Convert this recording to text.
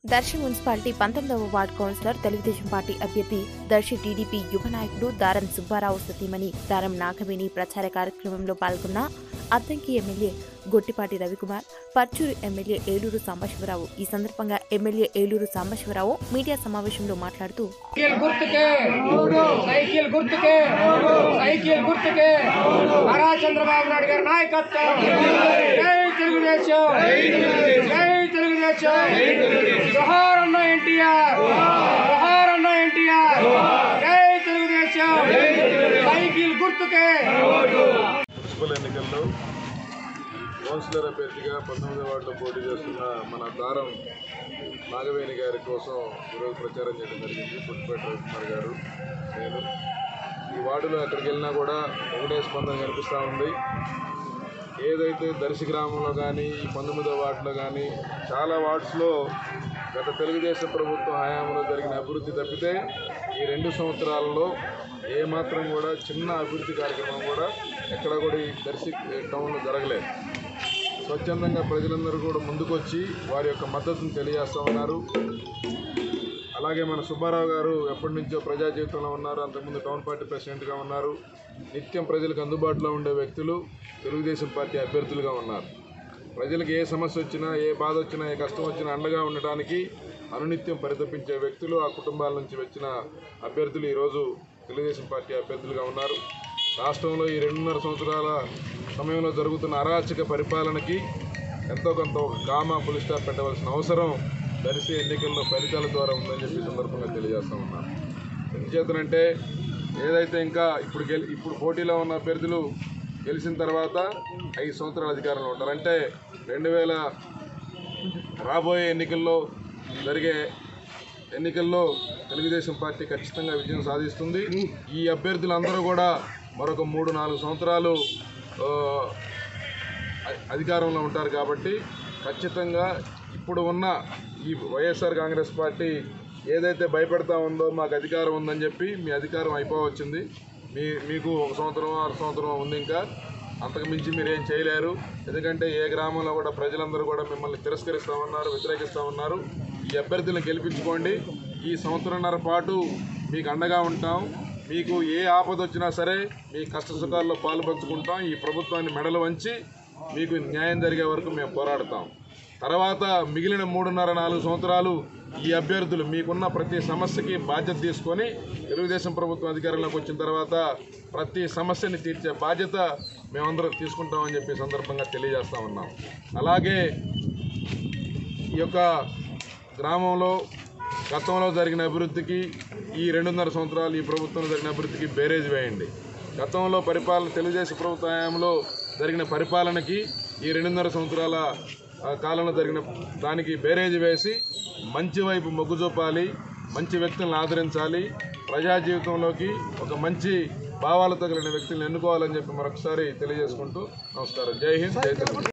Darsi municipality పంతొమ్మిదవ ward councillor Telugu Desam party అభ్యర్థి Darsi TDP యువ నాయకుడు దారం సుబ్బారావు సతీమణి దారం నాగవేణి ప్రచార కార్యక్రమంలో పాల్గొన్న అద్దంకి ఎమ్మెల్యే గొట్టిపాటి రవికుమార్ పర్చూరు ఎమ్మెల్యే ఏలూరు సాంబశివరావు ఈ సందర్భంగా ఎమ్మెల్యే ఏలూరు సాంబశివరావు మీడియా సమావేశంలో మాట్లాడుతూ సైకిల్ గుర్తుకే సైకిల్ గుర్తుకే సైకిల్ గుర్తుకే నారా చంద్రబాబు నాయుడు గారి నాయకత్వం జై తెలుగుదేశం జై తెలుగుదేశం జోహార్ అన్న ఎన్టీఆర్ జోహార్ అన్న ఎన్టీఆర్ జై తెలుగుదేశం సైకిల్ గుర్తుకే మున్సిపల్ ఎన్నికల్లో కౌన్సిలర్ అభ్యర్థిగా పంతొమ్మిది వార్డులో పోటీ చేస్తున్న మన దారం నాగవేణి గారి కోసం ఈరోజు ప్రచారం చేయడం జరిగింది పుట్టిపేట రవికుమార్ గారు నేను ఈ వార్డులో ఎక్కడికి వెళ్ళినా కూడా ఒకటే స్పందన కనిపిస్తూ ఉంది ఏదైతే దర్శి గ్రామంలో కానీ ఈ పంతొమ్మిదో వార్డులో కానీ చాలా వార్డ్స్లో గత తెలుగుదేశం ప్రభుత్వం హయాంలో జరిగిన అభివృద్ధి తప్పితే ఈ రెండు సంవత్సరాలలో ఏమాత్రం కూడా చిన్న అభివృద్ధి కార్యక్రమం కూడా ఎక్కడ కూడా ఈ దర్శి టౌన్లో జరగలేదు స్వచ్ఛందంగా ప్రజలందరూ కూడా ముందుకొచ్చి వారి యొక్క మద్దతును తెలియజేస్తూ ఉన్నారు అలాగే మన సుబ్బారావు గారు ఎప్పటి నుంచో ప్రజా జీవితంలో ఉన్నారు అంతకుముందు టౌన్ పార్టీ ప్రెసిడెంట్గా ఉన్నారు నిత్యం ప్రజలకు అందుబాటులో ఉండే వ్యక్తులు తెలుగుదేశం పార్టీ అభ్యర్థులుగా ఉన్నారు ప్రజలకు ఏ సమస్య వచ్చినా ఏ బాధ వచ్చినా ఏ కష్టం వచ్చినా అండగా ఉండటానికి అనునిత్యం పరితపించే వ్యక్తులు ఆ కుటుంబాల నుంచి వచ్చిన అభ్యర్థులు ఈరోజు తెలుగుదేశం పార్టీ అభ్యర్థులుగా ఉన్నారు రాష్ట్రంలో ఈ రెండున్నర సంవత్సరాల సమయంలో జరుగుతున్న అరాచక పరిపాలనకి ఎంతో కొంత ఒక కామా పులి స్టాప్ పెట్టవలసిన అవసరం దర్శి ఎన్నికల్లో ఫలితాల ద్వారా ఉందని చెప్పి ఈ సందర్భంగా తెలియజేస్తా ఉన్నాను ఎందుచేతనంటే ఏదైతే ఇంకా ఇప్పుడు గెలి ఇప్పుడు పోటీలో ఉన్న అభ్యర్థులు గెలిచిన తర్వాత ఐదు సంవత్సరాల అధికారంలో ఉంటారు అంటే రెండు వేల రాబోయే ఎన్నికల్లో జరిగే ఎన్నికల్లో తెలుగుదేశం పార్టీ ఖచ్చితంగా విజయం సాధిస్తుంది ఈ అభ్యర్థులందరూ కూడా మరొక మూడు నాలుగు సంవత్సరాలు ఆ, అ- అధికారంలో ఉంటారు కాబట్టి ఖచ్చితంగా ఇప్పుడు ఉన్న ఈ వైఎస్ఆర్ కాంగ్రెస్ పార్టీ ఏదైతే భయపెడతా ఉందో మాకు అధికారం ఉందని చెప్పి మీ అధికారం అయిపోవచ్చింది మీ మీకు ఒక సంవత్సరం ఆరు సంవత్సరం ఉంది ఇంకా అంతకు మించి మీరు ఏం చేయలేరు ఎందుకంటే ఏ గ్రామంలో కూడా ప్రజలందరూ కూడా మిమ్మల్ని తిరస్కరిస్తూ ఉన్నారు వ్యతిరేకిస్తూ ఉన్నారు ఈ అభ్యర్థులను గెలిపించుకోండి ఈ సంవత్సరంన్నర పాటు మీకు అండగా ఉంటాం మీకు ఏ ఆపద వచ్చినా సరే మీ కష్ట సుఖాల్లో పాలు పంచుకుంటాం ఈ ప్రభుత్వాన్ని మెడలు వంచి మీకు న్యాయం జరిగే వరకు మేము పోరాడతాం తర్వాత మిగిలిన మూడున్నర నాలుగు సంవత్సరాలు ఈ అభ్యర్థులు మీకున్న ప్రతి సమస్యకి బాధ్యత తీసుకొని తెలుగుదేశం ప్రభుత్వం అధికారంలోకి వచ్చిన తర్వాత ప్రతి సమస్యని తీర్చే బాధ్యత మేమందరం తీసుకుంటామని చెప్పి ఈ సందర్భంగా తెలియజేస్తా ఉన్నాం అలాగే ఈ యొక్క గ్రామంలో గతంలో జరిగిన అభివృద్ధికి ఈ రెండున్నర సంవత్సరాలు ఈ ప్రభుత్వంలో జరిగిన అభివృద్ధికి బేరేజ్ వేయండి గతంలో పరిపాలన తెలుగుదేశం ప్రభుత్వ హయాంలో జరిగిన పరిపాలనకి ఈ రెండున్నర సంవత్సరాల ఆ, కాలంలో జరిగిన దానికి బేరేజ్ వేసి మంచి వైపు మొగ్గు చూపాలి మంచి వ్యక్తులను ఆదరించాలి ప్రజా జీవితంలోకి ఒక మంచి భావాలతో కలిగిన వ్యక్తులను ఎన్నుకోవాలని చెప్పి మరొకసారి తెలియజేసుకుంటూ నమస్కారం జై హింద్ జై తెలుగు